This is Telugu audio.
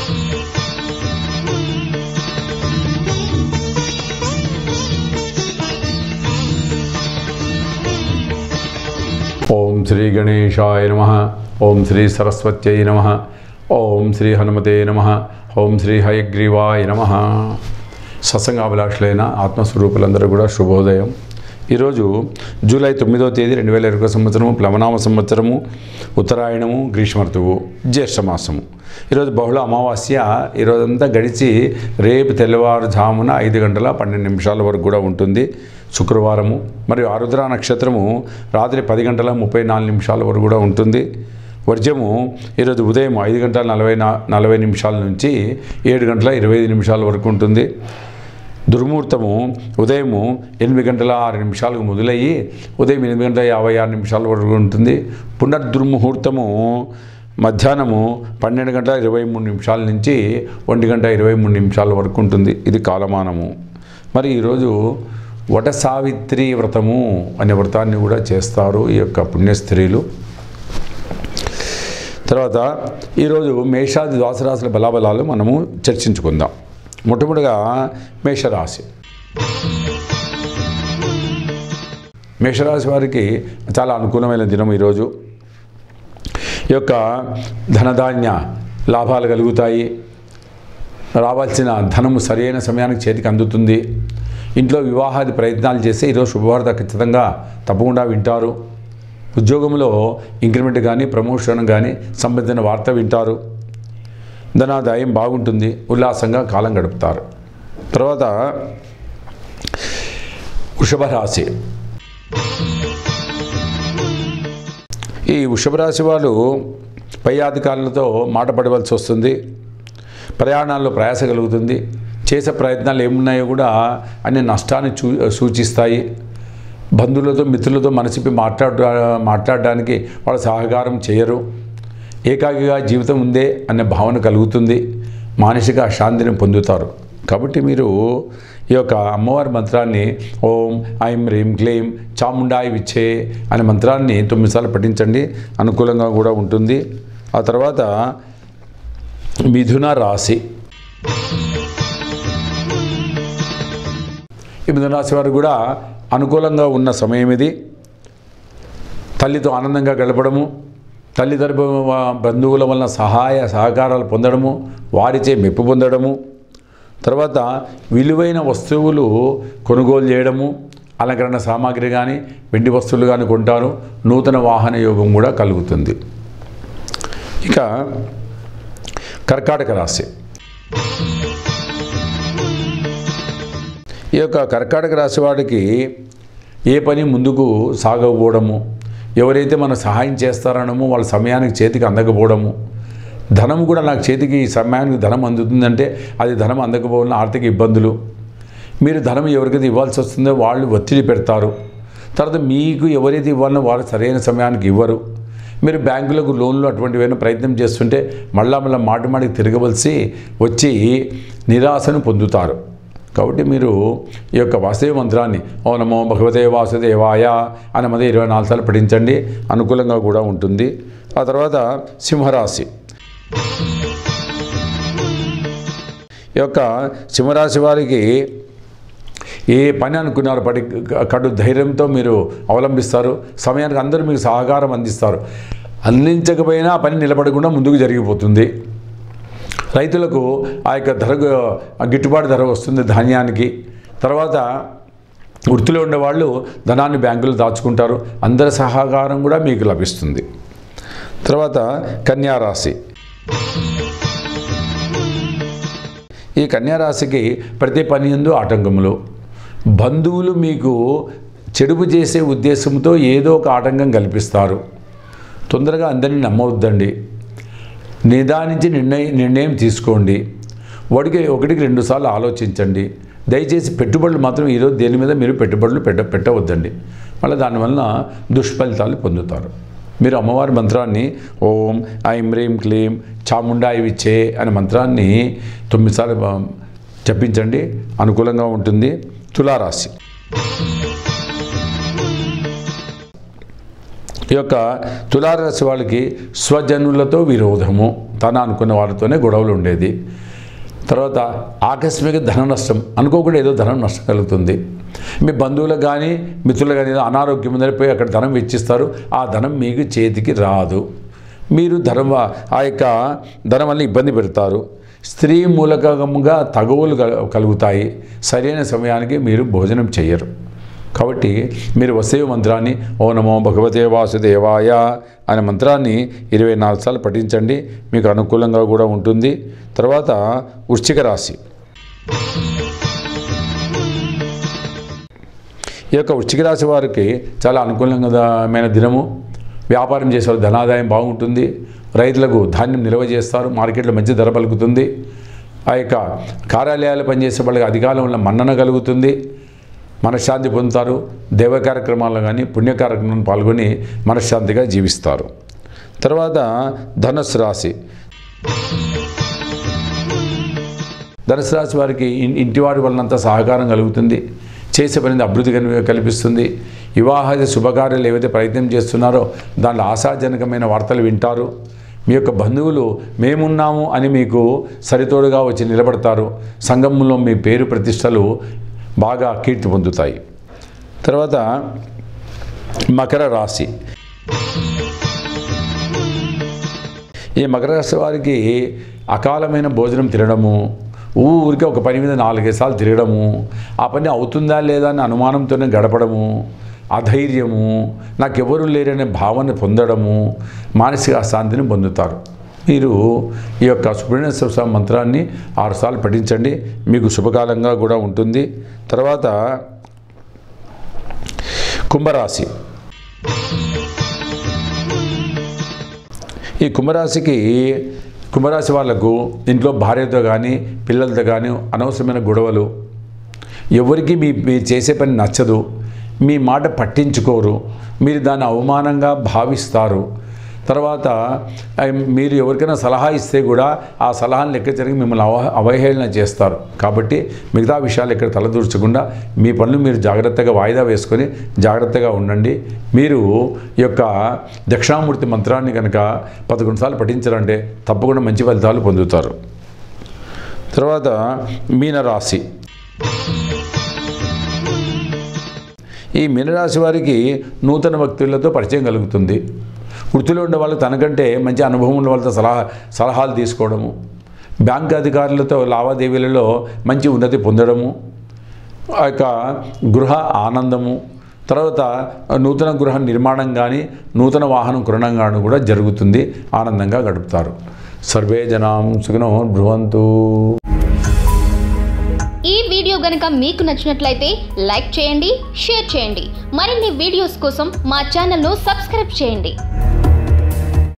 ఓం శ్రీ గణేశాయ నమ ఓం శ్రీ సరస్వత్యై నమ ఓం శ్రీ హనుమతే నమ ఓం శ్రీ హయగ్రీవాయ నమ సత్సంగాభిలాషులైన ఆత్మస్వరూపులందరూ కూడా శుభోదయం ఈరోజు జూలై తొమ్మిదో తేదీ రెండు వేల ఇరవై సంవత్సరము ప్లవనామ సంవత్సరము ఉత్తరాయణము గ్రీష్మ ఋతువు జ్యేష్ఠమాసము ఈరోజు బహుళ అమావాస్య ఈరోజంతా గడిచి రేపు తెల్లవారుజామున ఐదు గంటల పన్నెండు నిమిషాల వరకు కూడా ఉంటుంది శుక్రవారము మరియు ఆరుద్ర నక్షత్రము రాత్రి పది గంటల ముప్పై నాలుగు నిమిషాల వరకు కూడా ఉంటుంది వర్జము ఈరోజు ఉదయం ఐదు గంటల నలభై నా నలభై నిమిషాల నుంచి ఏడు గంటల ఇరవై ఐదు నిమిషాల వరకు ఉంటుంది దుర్ముహూర్తము ఉదయము ఎనిమిది గంటల ఆరు నిమిషాలకు మొదలయ్యి ఉదయం ఎనిమిది గంటల యాభై ఆరు నిమిషాల వరకు ఉంటుంది పునర్దుర్ముహూర్తము మధ్యాహ్నము పన్నెండు గంటల ఇరవై మూడు నిమిషాల నుంచి ఒంటి గంట ఇరవై మూడు నిమిషాల వరకు ఉంటుంది ఇది కాలమానము మరి ఈరోజు వట సావిత్రి వ్రతము అనే వ్రతాన్ని కూడా చేస్తారు ఈ యొక్క పుణ్యస్త్రీలు తర్వాత ఈరోజు మేషాది ద్వాసరాశుల బలాబలాలు మనము చర్చించుకుందాం మొట్టమొదటిగా మేషరాశి మేషరాశి వారికి చాలా అనుకూలమైన దినం ఈరోజు ఈ యొక్క ధనధాన్య లాభాలు కలుగుతాయి రావాల్సిన ధనము సరైన సమయానికి చేతికి అందుతుంది ఇంట్లో వివాహాది ప్రయత్నాలు చేస్తే ఈరోజు శుభవార్త ఖచ్చితంగా తప్పకుండా వింటారు ఉద్యోగంలో ఇంక్రిమెంట్ కానీ ప్రమోషన్ కానీ సంబంధించిన వార్త వింటారు ధనాదాయం బాగుంటుంది ఉల్లాసంగా కాలం గడుపుతారు తర్వాత వృషభ రాశి ఈ వృషభ రాశి వాళ్ళు పై అధికారులతో మాట పడవలసి వస్తుంది ప్రయాణాల్లో ప్రయాస కలుగుతుంది చేసే ప్రయత్నాలు ఏమున్నాయో కూడా అన్ని నష్టాన్ని చూ సూచిస్తాయి బంధువులతో మిత్రులతో మనసిపి మాట్లాడ మాట్లాడడానికి వాళ్ళ సహకారం చేయరు ఏకాకిగా జీవితం ఉందే అనే భావన కలుగుతుంది మానసిక శాంతిని పొందుతారు కాబట్టి మీరు ఈ యొక్క అమ్మవారి మంత్రాన్ని ఓం ఐం హ్రీం క్లీం చాముండాయి విచ్చే అనే మంత్రాన్ని తొమ్మిదిసార్లు పఠించండి అనుకూలంగా కూడా ఉంటుంది ఆ తర్వాత మిథున రాశి ఈ మిథున రాశి వారు కూడా అనుకూలంగా ఉన్న సమయం ఇది తల్లితో ఆనందంగా గడపడము తల్లి తరపు బంధువుల వలన సహాయ సహకారాలు పొందడము వారిచే మెప్పు పొందడము తర్వాత విలువైన వస్తువులు కొనుగోలు చేయడము అలంకరణ సామాగ్రి కానీ వెండి వస్తువులు కానీ కొంటారు నూతన వాహన యోగం కూడా కలుగుతుంది ఇక కర్కాటక రాశి ఈ యొక్క కర్కాటక రాశి వాడికి ఏ పని ముందుకు సాగకపోవడము ఎవరైతే మన సహాయం చేస్తారనమో వాళ్ళ సమయానికి చేతికి అందకపోవడము ధనం కూడా నాకు చేతికి ఈ సమయానికి ధనం అందుతుందంటే అది ధనం అందకపోవడం ఆర్థిక ఇబ్బందులు మీరు ధనం ఎవరికైతే ఇవ్వాల్సి వస్తుందో వాళ్ళు ఒత్తిడి పెడతారు తర్వాత మీకు ఎవరైతే ఇవ్వాలనో వాళ్ళు సరైన సమయానికి ఇవ్వరు మీరు బ్యాంకులకు లోన్లు అటువంటివైనా ప్రయత్నం చేస్తుంటే మళ్ళా మళ్ళీ మాటి మాటికి తిరగవలసి వచ్చి నిరాశను పొందుతారు కాబట్టి మీరు ఈ యొక్క వాసుదేవ మంత్రాన్ని ఓ నమో భగవతే వాసుదేవాయ అని మధ్య ఇరవై నాలుగు సార్లు పఠించండి అనుకూలంగా కూడా ఉంటుంది ఆ తర్వాత సింహరాశి ఈ యొక్క సింహరాశి వారికి ఏ పని అనుకున్నారు పడి కడు ధైర్యంతో మీరు అవలంబిస్తారు సమయానికి అందరూ మీకు సహకారం అందిస్తారు అందించకపోయినా ఆ పని నిలబడకుండా ముందుకు జరిగిపోతుంది రైతులకు ఆ యొక్క ధర గిట్టుబాటు ధర వస్తుంది ధాన్యానికి తర్వాత వృత్తిలో ఉండేవాళ్ళు ధనాన్ని బ్యాంకులో దాచుకుంటారు అందరి సహకారం కూడా మీకు లభిస్తుంది తర్వాత కన్యారాశి ఈ కన్యారాశికి ప్రతి పని ఎందు ఆటంకములు బంధువులు మీకు చెడుపు చేసే ఉద్దేశంతో ఏదో ఒక ఆటంకం కల్పిస్తారు తొందరగా అందరినీ నమ్మవద్దండి నిదానించి నిర్ణయం నిర్ణయం తీసుకోండి ఒకటికి ఒకటికి రెండుసార్లు ఆలోచించండి దయచేసి పెట్టుబడులు మాత్రం ఈరోజు దేని మీద మీరు పెట్టుబడులు పెట్ట పెట్టవద్దండి మళ్ళీ దానివల్ల దుష్ఫలితాలు పొందుతారు మీరు అమ్మవారి మంత్రాన్ని ఓం ఐం హ్రీం క్లీం చాముండాయి విచ్చే అనే మంత్రాన్ని తొమ్మిదిసార్లు జపించండి అనుకూలంగా ఉంటుంది తులారాశి ఈ యొక్క తులారాశి వాళ్ళకి స్వజనులతో విరోధము తన అనుకున్న వారితోనే గొడవలు ఉండేది తర్వాత ఆకస్మిక ధన నష్టం అనుకోకుండా ఏదో ధనం నష్టం కలుగుతుంది మీ బంధువులకు కానీ మిత్రులకు కానీ ఏదో అనారోగ్యం ఉందని పోయి అక్కడ ధనం వెచ్చిస్తారు ఆ ధనం మీకు చేతికి రాదు మీరు ధనం ఆ యొక్క ధనం వల్ల ఇబ్బంది పెడతారు స్త్రీ మూలకంగా తగువులు కల- కలుగుతాయి సరైన సమయానికి మీరు భోజనం చేయరు కాబట్టి మీరు వసేవ మంత్రాన్ని ఓ నమో భగవతే వాసుదేవాయ అనే మంత్రాన్ని ఇరవై నాలుగు సార్లు పఠించండి మీకు అనుకూలంగా కూడా ఉంటుంది తర్వాత వృశ్చిక రాశి ఈ యొక్క వృశ్చిక రాశి వారికి చాలా అనుకూలమైన దినము వ్యాపారం చేసే వాళ్ళకి ధనాదాయం బాగుంటుంది రైతులకు ధాన్యం నిల్వ చేస్తారు మార్కెట్లో మంచి ధర పలుకుతుంది ఆ యొక్క కార్యాలయాలు పనిచేసే వాళ్ళకి అధికారం వల్ల మన్నన కలుగుతుంది మనశ్శాంతి పొందుతారు దైవ కార్యక్రమాల్లో కానీ పుణ్య కార్యక్రమంలో పాల్గొని మనశ్శాంతిగా జీవిస్తారు తర్వాత ధనుసు రాశి ధనుసు రాశి వారికి ఇన్- ఇంటి వారి వలనంత సహకారం కలుగుతుంది చేసే పని అభివృద్ధి కని- కల్పిస్తుంది వివాహాది శుభకార్యాలు ఏవైతే ప్రయత్నం చేస్తున్నారో దాంట్లో ఆశాజనకమైన వార్తలు వింటారు మీ యొక్క బంధువులు మేమున్నాము అని మీకు సరితోడుగా వచ్చి నిలబడతారు సంఘంలో మీ పేరు ప్రతిష్టలు బాగా కీర్తి పొందుతాయి తర్వాత మకర రాశి ఈ మకర రాశి వారికి అకాలమైన భోజనం తినడము ఊరికి ఒక పని మీద నాలుగైదు సార్లు తిరగడము ఆ పని అవుతుందా లేదా అని అనుమానంతోనే గడపడము అధైర్యము నాకెవరు లేరనే భావన పొందడము మానసిక అశాంతిని పొందుతారు మీరు ఈ యొక్క సుబ్రహ్మణ్యేశ్వర స్వామి మంత్రాన్ని ఆరుసార్లు పఠించండి మీకు శుభకాలంగా కూడా ఉంటుంది తర్వాత కుంభరాశి ఈ కుంభరాశికి కుంభరాశి వాళ్లకు ఇంట్లో భార్యతో కానీ పిల్లలతో కానీ అనవసరమైన గొడవలు ఎవరికి మీ మీరు చేసే పని నచ్చదు మీ మాట పట్టించుకోరు మీరు దాన్ని అవమానంగా భావిస్తారు తర్వాత ఆ, మీరు ఎవరికైనా సలహా ఇస్తే కూడా ఆ సలహాను లెక్క జరిగి మిమ్మల్ని అవ అవహేళన చేస్తారు కాబట్టి మిగతా విషయాలు ఎక్కడ తలదూర్చకుండా మీ పనులు మీరు జాగ్రత్తగా వాయిదా వేసుకొని జాగ్రత్తగా ఉండండి మీరు ఈ యొక్క దక్షిణామూర్తి మంత్రాన్ని కనుక పదకొండు సార్లు పఠించారంటే తప్పకుండా మంచి ఫలితాలు పొందుతారు తర్వాత మీనరాశి ఈ మీనరాశి వారికి నూతన వ్యక్తులతో పరిచయం కలుగుతుంది వృత్తిలో ఉండే వాళ్ళు తనకంటే మంచి అనుభవం ఉన్న వాళ్ళతో సలహా సలహాలు తీసుకోవడము బ్యాంక్ అధికారులతో లావాదేవీలలో మంచి ఉన్నతి పొందడము ఆ యొక్క గృహ ఆనందము తర్వాత నూతన గృహ నిర్మాణం కానీ నూతన వాహనం కొనడం కానీ కూడా జరుగుతుంది ఆనందంగా గడుపుతారు సర్వే జనాం సుఖనో భ్రువంతు ఈ వీడియో గనుక మీకు నచ్చినట్లయితే లైక్ చేయండి షేర్ చేయండి మరిన్ని వీడియోస్ కోసం మా ఛానల్ను సబ్స్క్రైబ్ చేయండి